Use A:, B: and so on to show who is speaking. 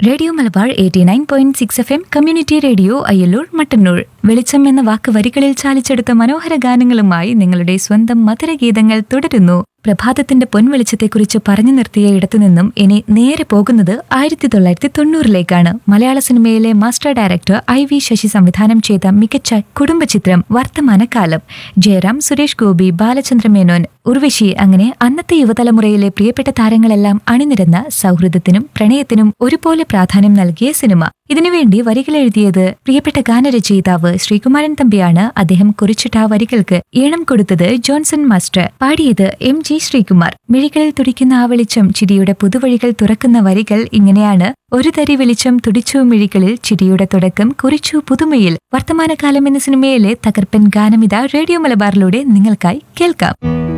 A: radio Malabar eighty nine point six F M community radio Ayyallur Mattannur വെളിച്ചം എന്ന വാക്ക് വരികളിൽ ചാലിച്ചെടുത്ത മനോഹര ഗാനങ്ങളുമായി നിങ്ങളുടെ സ്വന്തം മധുരഗീതങ്ങൾ തുടരുന്നു പ്രഭാതത്തിന്റെ പൊൻവെളിച്ചത്തെക്കുറിച്ച് പറഞ്ഞു നിർത്തിയ ഇടത്തുനിന്നും ഇനി നേരെ പോകുന്നത് ആയിരത്തി തൊള്ളായിരത്തി തൊണ്ണൂറിലേക്കാണ് മലയാള സിനിമയിലെ master director I V Sasi സംവിധാനം ചെയ്ത മികച്ച കുടുംബചിത്രം വർത്തമാനകാലം ജയറാം സുരേഷ് ഗോപി ബാലചന്ദ്ര മേനോൻ ഉർവശി അങ്ങനെ അന്നത്തെ യുവതലമുറയിലെ പ്രിയപ്പെട്ട താരങ്ങളെല്ലാം അണിനിരന്ന സൗഹൃദത്തിനും പ്രണയത്തിനും ഒരുപോലെ പ്രാധാന്യം നൽകിയ സിനിമ ഇതിനുവേണ്ടി വരികൾ എഴുതിയത് പ്രിയപ്പെട്ട ഗാനരചയിതാവ് ശ്രീകുമാരൻ തമ്പിയാണ് അദ്ദേഹം കുറിച്ചിട്ട ആ വരികൾക്ക് ഈണം കൊടുത്തത് ജോൺസൺ മാസ്റ്റർ പാടിയത് എം ജി ശ്രീകുമാർ മിഴികളിൽ തുടിക്കുന്ന ആ വെളിച്ചം ചിരിയുടെ പുതുവഴികൾ തുറക്കുന്ന വരികൾ ഇങ്ങനെയാണ് ഒരു തരി വെളിച്ചം തുടിച്ചു മിഴികളിൽ ചിരിയുടെ തുടക്കം കുറിച്ചു പുതുമയിൽ വർത്തമാനകാലം എന്ന സിനിമയിലെ തകർപ്പൻ ഗാനമിത റേഡിയോ മലബാറിലൂടെ നിങ്ങൾക്കായി കേൾക്കാം